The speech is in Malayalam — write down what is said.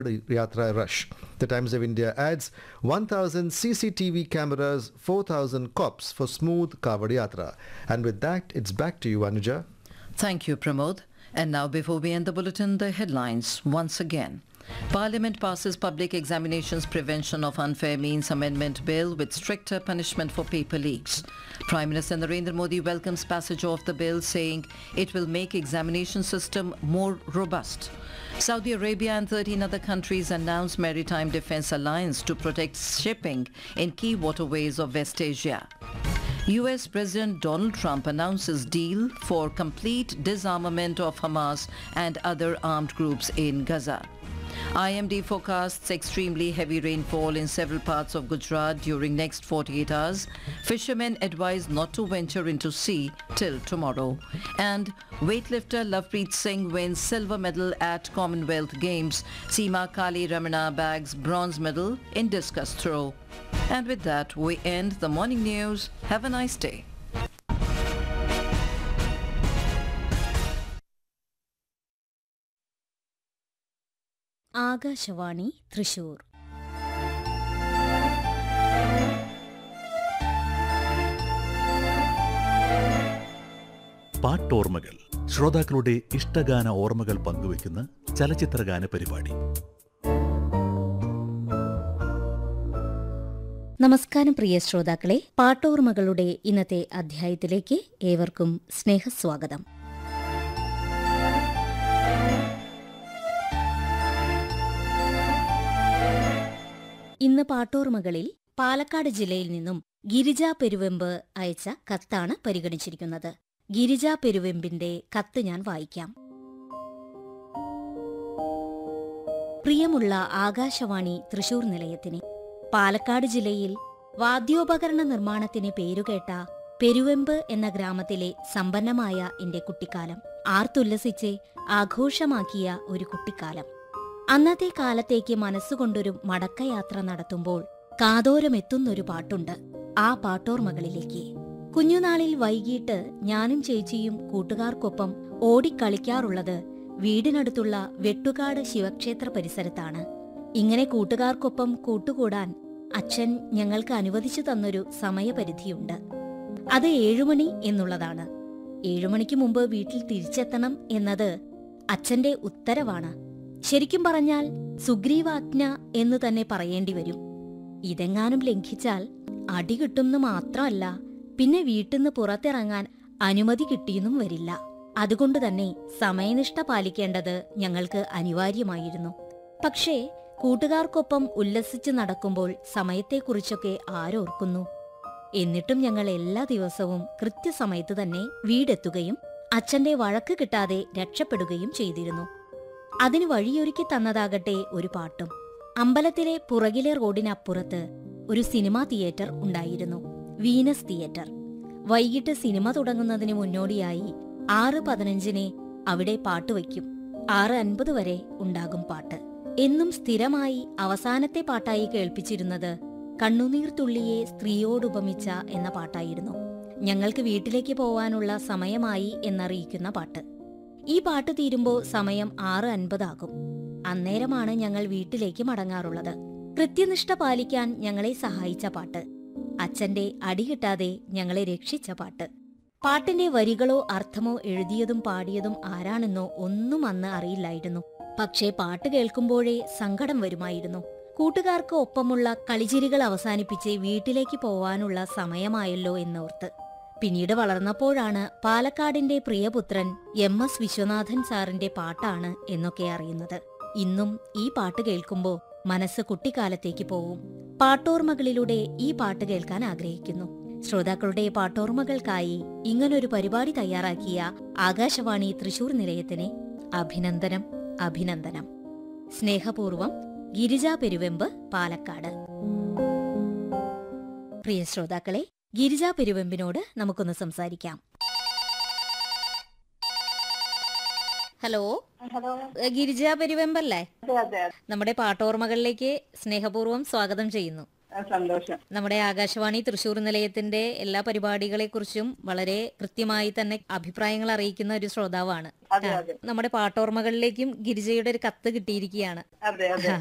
Yatra rush. The Times of India adds 1,000 CCTV cameras, 4,000 cops for smooth Kavad Yatra. And with that, it's back to you, Anuja. Thank you, Pramod. And now, before we end the bulletin, the headlines once again. Parliament passes Public Examinations Prevention of Unfair Means Amendment Bill with stricter punishment for paper leaks. Prime Minister Narendra Modi welcomes passage of the bill, saying it will make examination system more robust. Saudi Arabia and 13 other countries announced maritime defense alliance to protect shipping in key waterways of West Asia. US President Donald Trump announces deal for complete disarmament of Hamas and other armed groups in Gaza. IMD forecasts extremely heavy rainfall in several parts of Gujarat during next 48 hours. Fishermen advised not to venture into sea till tomorrow. And weightlifter Lovepreet Singh wins silver medal at Commonwealth Games. Seema Kali Ramana bags bronze medal in discus throw. And with that, we end the morning news. Have a nice day. Akashvani Thrissur പാട്ടോർമ്മകൾ ശ്രോതാക്കളുടെ ഇഷ്ടഗാന ഓർമ്മകൾ പങ്കുവയ്ക്കുന്ന ചലച്ചിത്രഗാന പരിപാടി നമസ്കാരം പ്രിയ ശ്രോതാക്കളെ പാട്ടോർമ്മകളുടെ ഇന്നത്തെ അധ്യായത്തിലേക്ക് ഏവർക്കും സ്നേഹസ്വാഗതം ഇന്ന് പാട്ടോർമ്മകളിൽ പാലക്കാട് ജില്ലയിൽ നിന്നും ഗിരിജ പെരുവെമ്പ് അയച്ച കത്താണ് പരിഗണിച്ചിരിക്കുന്നത് ഗിരിജ പെരുവെമ്പിന്റെ കത്ത് ഞാൻ വായിക്കാം പ്രിയമുള്ള ആകാശവാണി തൃശൂർ നിലയത്തിന് പാലക്കാട് ജില്ലയിൽ വാദ്യോപകരണ നിർമ്മാണത്തിന് പേരുകേട്ട പെരുവെമ്പ് എന്ന ഗ്രാമത്തിലെ സമ്പന്നമായ എന്റെ കുട്ടിക്കാലം ആർത്തുല്ലസിച്ച് ആഘോഷമാക്കിയ ഒരു കുട്ടിക്കാലം അന്നത്തെ കാലത്തേക്ക് മനസ്സുകൊണ്ടൊരു മടക്കയാത്ര നടത്തുമ്പോൾ കാതോരമെത്തുന്നൊരു പാട്ടുണ്ട് ആ പാട്ടോർമകളിലേക്ക് കുഞ്ഞുനാളിൽ വൈകിട്ട് ഞാനും ചേച്ചിയും കൂട്ടുകാർക്കൊപ്പം ഓടിക്കളിക്കാറുള്ളത് വീടിനടുത്തുള്ള വെട്ടുകാട് ശിവക്ഷേത്ര പരിസരത്താണ് ഇങ്ങനെ കൂട്ടുകാർക്കൊപ്പം കൂട്ടുകൂടാൻ അച്ഛൻ ഞങ്ങൾക്ക് അനുവദിച്ചു തന്നൊരു സമയപരിധിയുണ്ട് അത് ഏഴുമണി എന്നുള്ളതാണ് ഏഴുമണിക്ക് മുമ്പ് വീട്ടിൽ തിരിച്ചെത്തണം എന്നത് അച്ഛന്റെ ഉത്തരവാണ് ശരിക്കും പറഞ്ഞാൽ സുഗ്രീവാജ്ഞ എന്ന് തന്നെ പറയേണ്ടി വരും ഇതെങ്ങാനും ലംഘിച്ചാൽ അടി കിട്ടുന്നു മാത്രമല്ല പിന്നെ വീട്ടിന്ന് പുറത്തിറങ്ങാൻ അനുമതി കിട്ടിയെന്നും വരില്ല അതുകൊണ്ട് തന്നെ സമയനിഷ്ഠ പാലിക്കേണ്ടത് ഞങ്ങൾക്ക് അനിവാര്യമായിരുന്നു പക്ഷേ കൂട്ടുകാർക്കൊപ്പം ഉല്ലസിച്ച് നടക്കുമ്പോൾ സമയത്തെക്കുറിച്ചൊക്കെ ആരോർക്കുന്നു എന്നിട്ടും ഞങ്ങൾ എല്ലാ ദിവസവും കൃത്യസമയത്ത് തന്നെ വീടെത്തുകയും അച്ഛന്റെ വഴക്ക് കിട്ടാതെ രക്ഷപ്പെടുകയും ചെയ്തിരുന്നു അതിന് വഴിയൊരുക്കി തന്നതാകട്ടെ ഒരു പാട്ടും അമ്പലത്തിലെ പുറകിലെ റോഡിനപ്പുറത്ത് ഒരു സിനിമാ തിയേറ്റർ ഉണ്ടായിരുന്നു വീനസ് തിയേറ്റർ വൈകിട്ട് സിനിമ തുടങ്ങുന്നതിന് മുന്നോടിയായി ആറ് പതിനഞ്ചിന് അവിടെ പാട്ട് വയ്ക്കും ആറ് അൻപത് വരെ ഉണ്ടാകും പാട്ട് എന്നും സ്ഥിരമായി അവസാനത്തെ പാട്ടായി കേൾപ്പിച്ചിരുന്നത് കണ്ണുനീർ തുള്ളിയെ സ്ത്രീയോടുപമിച്ച എന്ന പാട്ടായിരുന്നു ഞങ്ങൾക്ക് വീട്ടിലേക്ക് പോവാനുള്ള സമയമായി എന്നറിയിക്കുന്ന പാട്ട് ഈ പാട്ട് തീരുമ്പോൾ സമയം ആറ് അൻപതാകും അന്നേരമാണ് ഞങ്ങൾ വീട്ടിലേക്ക് മടങ്ങാറുള്ളത് കൃത്യനിഷ്ഠ പാലിക്കാൻ ഞങ്ങളെ സഹായിച്ച പാട്ട് അച്ഛന്റെ അടി കിട്ടാതെ ഞങ്ങളെ രക്ഷിച്ച പാട്ട് പാട്ടിന്റെ വരികളോ അർത്ഥമോ എഴുതിയതും പാടിയതും ആരാണെന്നോ ഒന്നും അന്ന് അറിയില്ലായിരുന്നു പക്ഷേ പാട്ട് കേൾക്കുമ്പോഴേ സങ്കടം വരുമായിരുന്നു കൂട്ടുകാർക്ക് ഒപ്പമുള്ള കളിച്ചിരികൾ അവസാനിപ്പിച്ച് വീട്ടിലേക്ക് പോവാനുള്ള സമയമായല്ലോ എന്നോർത്ത് പിന്നീട് വളർന്നപ്പോഴാണ് പാലക്കാടിന്റെ പ്രിയപുത്രൻ എം എസ് വിശ്വനാഥൻ സാറിന്റെ പാട്ടാണ് എന്നൊക്കെ അറിയുന്നത് ഇന്നും ഈ പാട്ട് കേൾക്കുമ്പോൾ മനസ്സ് കുട്ടിക്കാലത്തേക്ക് പോവും പാട്ടോർമകളിലൂടെ ഈ പാട്ട് കേൾക്കാൻ ആഗ്രഹിക്കുന്നു ശ്രോതാക്കളുടെ പാട്ടോർമകൾക്കായി ഇങ്ങനൊരു പരിപാടി തയ്യാറാക്കിയ ആകാശവാണി തൃശൂർ നിലയത്തിന് അഭിനന്ദനം അഭിനന്ദനം സ്നേഹപൂർവം ഗിരിജ പെരുവെമ്പ് പാലക്കാട് പ്രിയ ശ്രോതാക്കളെ ഗിരിജ പെരുവെമ്പിനോട് നമുക്കൊന്ന് സംസാരിക്കാം ഹലോ ഹലോ ഏ, ഗിരിജ പെരുവെമ്പല്ലേ അതെ അതെ നമ്മുടെ പാട്ടോർമകളിലേക്ക് സ്നേഹപൂർവ്വം സ്വാഗതം ചെയ്യുന്നു ആ, സന്തോഷം നമ്മുടെ ആകാശവാണി തൃശൂർ നിലയത്തിന്റെ എല്ലാ പരിപാടികളെ കുറിച്ചും വളരെ കൃത്യമായി തന്നെ അഭിപ്രായങ്ങൾ അറിയിക്കുന്ന ഒരു ശ്രോതാവാണ് അതെ ആ, അതെ നമ്മുടെ പാട്ടോർമ്മകളിലേക്കും ഗിരിജയുടെ ഒരു കത്ത് കിട്ടിയിരിക്കുകയാണ് അതെ അതെ